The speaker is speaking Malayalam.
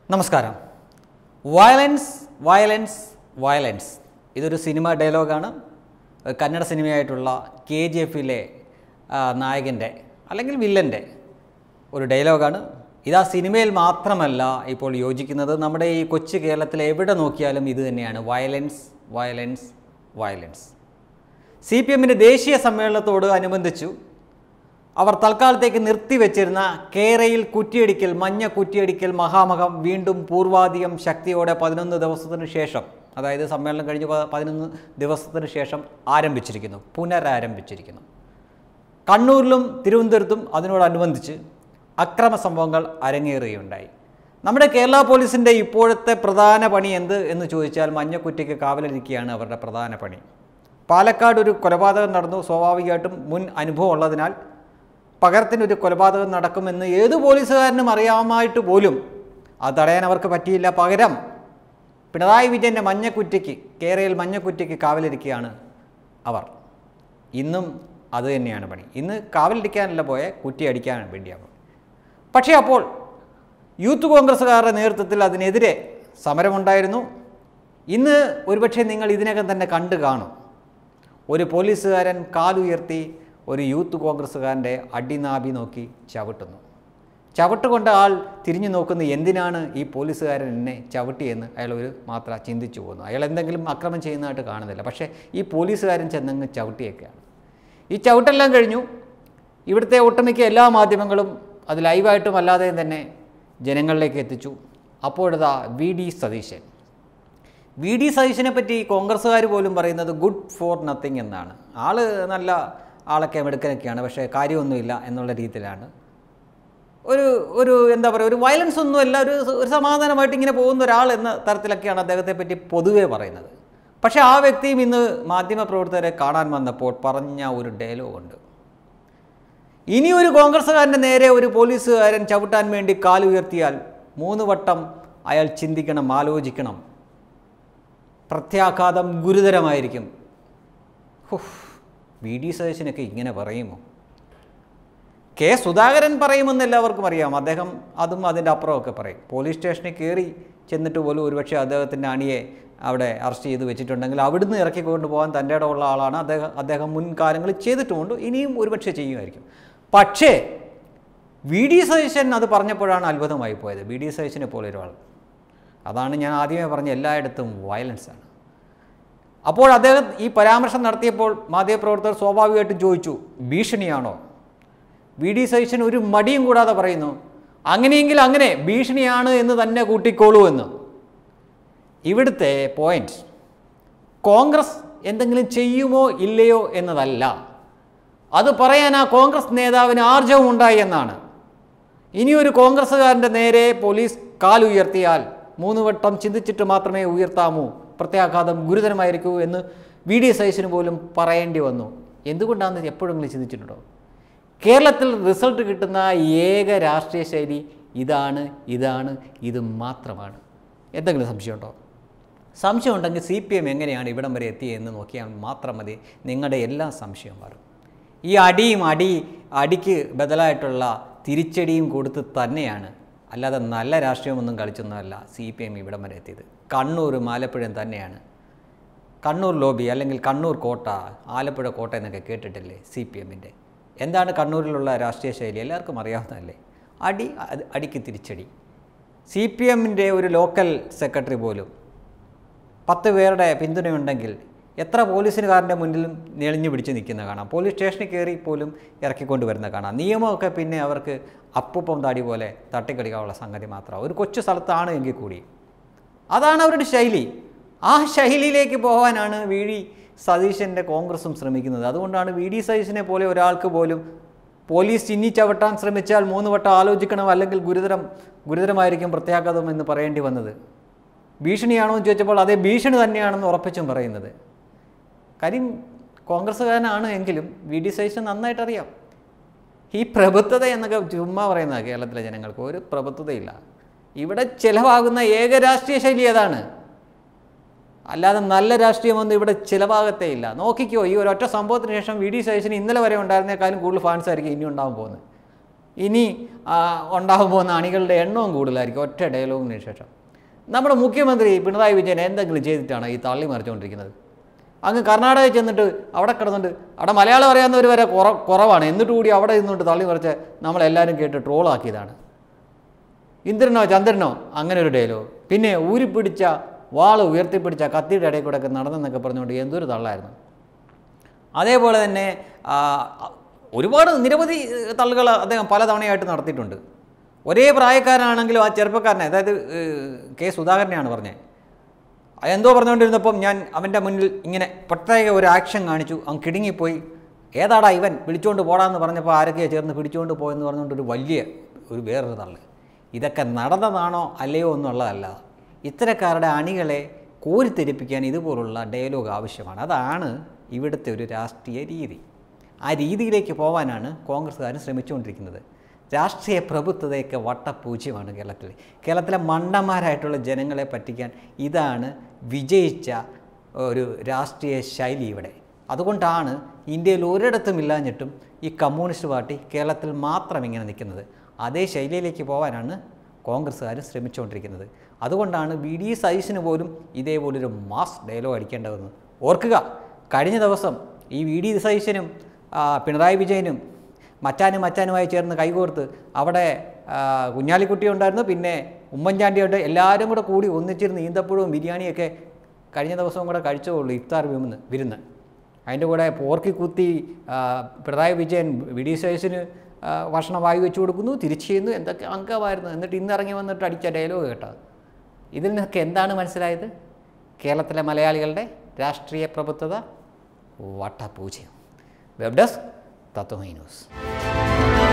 നമസ്കാരം വയലൻസ് വയലൻസ് വയലൻസ് ഇതൊരു സിനിമ ഡയലോഗാണ് ഒരു കന്നഡ സിനിമയായിട്ടുള്ള കെ ജി എഫിലെ നായകൻ്റെ അല്ലെങ്കിൽ വില്ലൻ്റെ ഒരു ഡയലോഗാണ് ഇത് ആ സിനിമയിൽ മാത്രമല്ല ഇപ്പോൾ യോജിക്കുന്നത് നമ്മുടെ ഈ കൊച്ചു കേരളത്തിൽ എവിടെ നോക്കിയാലും ഇത് തന്നെയാണ് violence violence violence C P എമ്മിൻ്റെ ദേശീയ സമ്മേളനത്തോട് അനുബന്ധിച്ചു അവർ തൽക്കാലത്തേക്ക് നിർത്തിവെച്ചിരുന്ന കേരയിൽ കുറ്റിയടിക്കൽ മഞ്ഞ കുറ്റിയടിക്കൽ മഹാമഹം വീണ്ടും പൂർവാധികം ശക്തിയോടെ പതിനൊന്ന് ദിവസത്തിന് ശേഷം അതായത് സമ്മേളനം കഴിഞ്ഞ് പ- പതിനൊന്ന് ദിവസത്തിന് ശേഷം ആരംഭിച്ചിരിക്കുന്നു പുനരാരംഭിച്ചിരിക്കുന്നു കണ്ണൂരിലും തിരുവനന്തപുരത്തും അതിനോടനുബന്ധിച്ച് അക്രമ സംഭവങ്ങൾ അരങ്ങേറുകയുണ്ടായി നമ്മുടെ കേരള പോലീസിൻ്റെ ഇപ്പോഴത്തെ പ്രധാന പണി എന്ത് എന്ന് ചോദിച്ചാൽ മഞ്ഞക്കുറ്റിക്ക് കാവലിരിക്കുകയാണ് അവരുടെ പ്രധാന പണി പാലക്കാട് ഒരു കൊലപാതകം നടന്നു സ്വാഭാവികമായിട്ടും മുൻ അനുഭവം ഉള്ളതിനാൽ പകരത്തിനൊരു കൊലപാതകം നടക്കുമെന്ന് ഏത് പോലീസുകാരനും അറിയാമായിട്ട് പോലും അത് തടയാൻ അവർക്ക് പറ്റിയില്ല പകരം പിണറായി വിജയൻ്റെ മഞ്ഞക്കുറ്റിക്ക് കേരളയിൽ മഞ്ഞക്കുറ്റിക്ക് കാവലിരിക്കുകയാണ് അവർ ഇന്നും അത് തന്നെയാണ് പണി ഇന്ന് കാവലിരിക്കാനല്ല പോയ കുറ്റി അടിക്കാൻ വേണ്ടിയാണ് പക്ഷേ അപ്പോൾ യൂത്ത് കോൺഗ്രസ്സുകാരുടെ നേതൃത്വത്തിൽ അതിനെതിരെ സമരമുണ്ടായിരുന്നു ഇന്ന് ഒരുപക്ഷെ നിങ്ങൾ ഇതിനകം തന്നെ കണ്ടു കാണും ഒരു പോലീസുകാരൻ കാലുയർത്തി ഒരു യൂത്ത് കോൺഗ്രസ്സുകാരൻ്റെ അടിനാഭി നോക്കി ചവിട്ടുന്നു ചവിട്ടുകൊണ്ട് ആൾ തിരിഞ്ഞു നോക്കുന്ന എന്തിനാണ് ഈ പോലീസുകാരൻ എന്നെ ചവിട്ടിയെന്ന് അയാൾ ഒരു മാത്ര ചിന്തിച്ചു പോകുന്നു അയാൾ എന്തെങ്കിലും അക്രമം ചെയ്യുന്നതായിട്ട് കാണുന്നില്ല പക്ഷേ ഈ പോലീസുകാരൻ ചെന്നങ്ങ് ചവിട്ടിയൊക്കെയാണ് ഈ ചവിട്ടെല്ലാം കഴിഞ്ഞു ഇവിടുത്തെ ഒട്ടുമിക്ക എല്ലാ മാധ്യമങ്ങളും അത് ലൈവായിട്ടും അല്ലാതെയും തന്നെ ജനങ്ങളിലേക്ക് എത്തിച്ചു അപ്പോഴതാ V D Satheesan V D സതീശനെ പറ്റി കോൺഗ്രസ്സുകാർ പോലും പറയുന്നത് ഗുഡ് ഫോർ നത്തിങ് എന്നാണ് ആള് നല്ല ആളൊക്കെ മെടുക്കനൊക്കെയാണ് പക്ഷേ കാര്യമൊന്നുമില്ല എന്നുള്ള രീതിയിലാണ് ഒരു ഒരു എന്താ പറയുക ഒരു വയലൻസ് ഒന്നുമല്ല ഒരു ഒരു സമാധാനമായിട്ട് ഇങ്ങനെ പോകുന്ന ഒരാൾ എന്ന തരത്തിലൊക്കെയാണ് അദ്ദേഹത്തെ പറ്റി പൊതുവേ പറയുന്നത് പക്ഷേ ആ വ്യക്തിയും ഇന്ന് മാധ്യമപ്രവർത്തകരെ കാണാൻ വന്നപ്പോൾ പറഞ്ഞ ഒരു ഡയലോഗുണ്ട് ഇനി ഒരു കോൺഗ്രസ്സുകാരൻ്റെ നേരെ ഒരു പോലീസുകാരൻ ചവിട്ടാൻ വേണ്ടി കാലുയർത്തിയാൽ മൂന്ന് വട്ടം അയാൾ ചിന്തിക്കണം ആലോചിക്കണം പ്രത്യാഘാതം ഗുരുതരമായിരിക്കും ഹുഫ്, വി ഡി സതീശനൊക്കെ ഇങ്ങനെ പറയുമോ കെ സുധാകരൻ പറയുമെന്ന് എല്ലാവർക്കും അറിയാം അദ്ദേഹം അതും അതിൻ്റെ അപ്പുറമൊക്കെ പറയും പോലീസ് സ്റ്റേഷനിൽ കയറി ചെന്നിട്ട് പോലും ഒരുപക്ഷെ അദ്ദേഹത്തിൻ്റെ അണിയെ അവിടെ അറസ്റ്റ് ചെയ്ത് വെച്ചിട്ടുണ്ടെങ്കിൽ അവിടുന്ന് ഇറക്കി കൊണ്ടുപോകാൻ തൻ്റെ ഇടമുള്ള ആളാണ് അദ്ദേഹം അദ്ദേഹം മുൻകാലങ്ങളിൽ ചെയ്തിട്ടുമുണ്ട് ഇനിയും ഒരുപക്ഷെ ചെയ്യുമായിരിക്കും പക്ഷേ വി ഡി സതീശൻ അത് പറഞ്ഞപ്പോഴാണ് അത്ഭുതമായി പോയത് വി ഡി സതീശനെ പോലെ ഒരാൾ അതാണ് ഞാൻ ആദ്യമേ പറഞ്ഞ എല്ലായിടത്തും വയലൻസ് ആണ് അപ്പോൾ അദ്ദേഹം ഈ പരാമർശം നടത്തിയപ്പോൾ മാധ്യമപ്രവർത്തകർ സ്വാഭാവികമായിട്ടും ചോദിച്ചു ഭീഷണിയാണോ വി ഡി സതീശൻ ഒരു മടിയും കൂടാതെ പറയുന്നു അങ്ങനെയെങ്കിൽ അങ്ങനെ ഭീഷണിയാണ് എന്ന് തന്നെ കൂട്ടിക്കോളൂ എന്ന് ഇവിടുത്തെ പോയിന്റ് കോൺഗ്രസ് എന്തെങ്കിലും ചെയ്യുമോ ഇല്ലയോ എന്നതല്ല അത് പറയാൻ ആ കോൺഗ്രസ് നേതാവിന് ആർജവം ഉണ്ടായി എന്നാണ് ഇനിയൊരു കോൺഗ്രസ്സുകാരൻ്റെ നേരെ പോലീസ് കാലുയർത്തിയാൽ മൂന്ന് വട്ടം ചിന്തിച്ചിട്ട് മാത്രമേ ഉയർത്താമൂ പ്രത്യാഘാതം ഗുരുതരമായിരിക്കൂ എന്ന് വി ഡി സതീശന് പോലും പറയേണ്ടി വന്നു എന്തുകൊണ്ടാണെന്ന് എപ്പോഴെങ്കിലും ചിന്തിച്ചിട്ടുണ്ടോ കേരളത്തിൽ റിസൾട്ട് കിട്ടുന്ന ഏക രാഷ്ട്രീയ ശൈലി ഇതാണ് ഇതാണ് ഇത് മാത്രമാണ് എന്തെങ്കിലും സംശയമുണ്ടോ സംശയമുണ്ടെങ്കിൽ സി പി എം എങ്ങനെയാണ് ഇവിടം വരെ എത്തിയതെന്ന് നോക്കിയാൽ മാത്രം മതി നിങ്ങളുടെ എല്ലാ സംശയവും മാറും ഈ അടിയും അടി അടിക്ക് ബദലായിട്ടുള്ള തിരിച്ചടിയും കൊടുത്ത് തന്നെയാണ് അല്ലാതെ നല്ല രാഷ്ട്രീയമൊന്നും കളിച്ചൊന്നുമല്ല സി പി എം ഇവിടം വരെ എത്തിയത് കണ്ണൂർ ആലപ്പുഴയും തന്നെയാണ് കണ്ണൂർ ലോബി അല്ലെങ്കിൽ കണ്ണൂർ കോട്ട ആലപ്പുഴ കോട്ട എന്നൊക്കെ കേട്ടിട്ടില്ലേ സി പി എമ്മിൻ്റെ എന്താണ് കണ്ണൂരിലുള്ള രാഷ്ട്രീയ ശൈലി എല്ലാവർക്കും അറിയാവുന്നതല്ലേ അടി അത് അടിക്ക് തിരിച്ചടി സി പി എമ്മിൻ്റെ ഒരു ലോക്കൽ സെക്രട്ടറി പോലും പത്ത് പേരുടെ പിന്തുണയുണ്ടെങ്കിൽ എത്ര പോലീസുകാരൻ്റെ മുന്നിലും നെളിഞ്ഞു പിടിച്ച് നിൽക്കുന്ന കാണാം പോലീസ് സ്റ്റേഷനിൽ കയറി പോലും ഇറക്കിക്കൊണ്ട് വരുന്ന കാണാം നിയമമൊക്കെ പിന്നെ അവർക്ക് അപ്പൂപ്പം താടി പോലെ തട്ടിക്കളിക്കാനുള്ള സംഗതി മാത്രമാണ് ഒരു കൊച്ചു സ്ഥലത്താണ് എങ്കിൽ കൂടി അതാണ് അവരുടെ ശൈലി ആ ശൈലിയിലേക്ക് പോകാനാണ് വി ഡി സതീശൻ്റെ കോൺഗ്രസും ശ്രമിക്കുന്നത് അതുകൊണ്ടാണ് വി ഡി സതീശനെ പോലെ ഒരാൾക്ക് പോലും പോലീസ് ചിന്നി ചവിട്ടാൻ ശ്രമിച്ചാൽ മൂന്ന് വട്ടം ആലോചിക്കണം അല്ലെങ്കിൽ ഗുരുതരം ഗുരുതരമായിരിക്കും പ്രത്യാഘാതം എന്ന് പറയേണ്ടി വന്നത് ഭീഷണിയാണോ എന്ന് ചോദിച്ചപ്പോൾ അതേ ഭീഷണി തന്നെയാണെന്ന് ഉറപ്പിച്ചും പറയുന്നത് കാര്യം കോൺഗ്രസ്സുകാരനാണ് എങ്കിലും വി ഡി സതീശൻ നന്നായിട്ട് അറിയാം ഈ പ്രഭുത്വത എന്നൊക്കെ ചുമ്മാ പറയുന്നത് കേരളത്തിലെ ജനങ്ങൾക്ക് ഒരു പ്രഭുത്വതയില്ല ഇവിടെ ചിലവാകുന്ന ഏക രാഷ്ട്രീയ ശൈലി ഏതാണ് അല്ലാതെ നല്ല രാഷ്ട്രീയമൊന്നും ഇവിടെ ചിലവാകത്തേ ഇല്ല നോക്കിക്കോ ഈ ഒരൊറ്റ സംഭവത്തിന് ശേഷം വി ഡി സതീശന് ഇന്നലെ വരെ ഉണ്ടായിരുന്നേക്കാളും കൂടുതൽ ഫാൻസ് ആയിരിക്കും ഇനി ഉണ്ടാവാൻ പോകുന്നത് ഇനി ആ, ഉണ്ടാകാൻ പോകുന്ന അണികളുടെ എണ്ണവും കൂടുതലായിരിക്കും ഒറ്റ ഡയലോഗിന് ശേഷം നമ്മുടെ മുഖ്യമന്ത്രി പിണറായി വിജയൻ എന്തെങ്കിലും ചെയ്തിട്ടാണ് ഈ തള്ളി മറിച്ചുകൊണ്ടിരിക്കുന്നത് അങ്ങ് കർണാടകയിൽ ചെന്നിട്ട് അവിടെ കിടന്നിട്ട് അവിടെ മലയാളം അറിയാവുന്നവർ വരെ കുറ കുറവാണ് എന്നിട്ട് കൂടി അവിടെ നിന്നിട്ട് തള്ളി മറിച്ച് നമ്മളെല്ലാവരും കേട്ട് ട്രോളാക്കിയതാണ് ഇന്ദ്രനോ ചന്ദ്രനോ അങ്ങനെ ഒരു ഡയലോഗ് പിന്നെ ഊരിപ്പിടിച്ച വാള് ഉയർത്തിപ്പിടിച്ച കത്തിയുടെ ഇടയിൽ കൂടെ ഒക്കെ നടന്നെന്നൊക്കെ പറഞ്ഞുകൊണ്ട് എന്തൊരു തള്ളായിരുന്നു അതേപോലെ തന്നെ ആ, ഒരുപാട് നിരവധി തള്ളുകൾ അദ്ദേഹം പലതവണയായിട്ട് നടത്തിയിട്ടുണ്ട് ഒരേ പ്രായക്കാരനാണെങ്കിലും ആ ചെറുപ്പക്കാരനെ അതായത് ഏഹ്, കെ സുധാകരനെയാണ് പറഞ്ഞത് എന്തോ പറഞ്ഞുകൊണ്ടിരുന്നപ്പം ഞാൻ അവൻ്റെ മുന്നിൽ ഇങ്ങനെ പ്രത്യേക ഒരു ആക്ഷൻ കാണിച്ചു അവൻ കിടുങ്ങിപ്പോയി ഏതാടാ ഇവൻ വിളിച്ചുകൊണ്ട് പോടാന്ന് പറഞ്ഞപ്പോൾ ആരൊക്കെയാണ് ചേർന്ന് പിടിച്ചുകൊണ്ട് പോയെന്ന് പറഞ്ഞുകൊണ്ട് ഒരു വലിയ ഒരു വേറൊരു തള്ള് ഇതൊക്കെ നടന്നതാണോ അല്ലയോ എന്നുള്ളതല്ല ഇത്തരക്കാരുടെ അണികളെ കോരിത്തെരിപ്പിക്കാൻ ഇതുപോലുള്ള ഡയലോഗ് ആവശ്യമാണ് അതാണ് ഇവിടുത്തെ ഒരു രാഷ്ട്രീയ രീതി ആ രീതിയിലേക്ക് പോകാനാണ് കോൺഗ്രസ്സുകാരും ശ്രമിച്ചുകൊണ്ടിരിക്കുന്നത് രാഷ്ട്രീയ പ്രഭുത്വതയൊക്കെ വട്ടപൂജ്യമാണ് കേരളത്തിൽ കേരളത്തിലെ മണ്ടന്മാരായിട്ടുള്ള ജനങ്ങളെ പറ്റിക്കാൻ ഇതാണ് വിജയിച്ച ഒരു രാഷ്ട്രീയ ശൈലി ഇവിടെ അതുകൊണ്ടാണ് ഇന്ത്യയിൽ ഒരിടത്തും ഇല്ലാഞ്ഞിട്ടും ഈ കമ്മ്യൂണിസ്റ്റ് പാർട്ടി കേരളത്തിൽ മാത്രം ഇങ്ങനെ നിൽക്കുന്നത് അതേ ശൈലിയിലേക്ക് പോകാനാണ് കോൺഗ്രസ്സുകാർ ശ്രമിച്ചുകൊണ്ടിരിക്കുന്നത് അതുകൊണ്ടാണ് വി ഡി സതീശന് പോലും ഇതേപോലൊരു മാസ് ഡയലോഗ് അടിക്കേണ്ടി വന്നത് ഓർക്കുക കഴിഞ്ഞ ദിവസം ഈ വി ഡി സതീശനും ആ, പിണറായി വിജയനും മച്ചാനും മച്ചാനുമായി ചേർന്ന് കൈകോർത്ത് അവിടെ ആ, കുഞ്ഞാലിക്കുട്ടി ഉണ്ടായിരുന്നു പിന്നെ ഉമ്മൻചാണ്ടിയുണ്ട് എല്ലാവരും കൂടെ കൂടി ഒന്നിച്ചിരുന്ന് ഈന്തപ്പഴവും ബിരിയാണിയൊക്കെ കഴിഞ്ഞ ദിവസവും കൂടെ കഴിച്ചോളൂ ഇഫ്താർ വിരുന്ന് വിരുന്ന് അതിൻ്റെ കൂടെ പോർക്കി കുത്തി ആ, പിണറായി വിജയൻ വി ഡി സതീശന് ആ, ഭക്ഷണം വായി വെച്ച് കൊടുക്കുന്നു തിരിച്ചു ചെയ്യുന്നു എന്തൊക്കെ അംഗമായിരുന്നു എന്നിട്ട് ഇന്ന് ഇറങ്ങി വന്നിട്ട് അടിച്ച ഡയലോഗ് കേട്ടത് ഇതിൽ നിന്നൊക്കെ എന്താണ് മനസ്സിലായത് കേരളത്തിലെ മലയാളികളുടെ രാഷ്ട്രീയ പ്രഭുത്വത വട്ടപൂജ്യം വെബ് ഡെസ്ക് തത്വമൈ ന്യൂസ്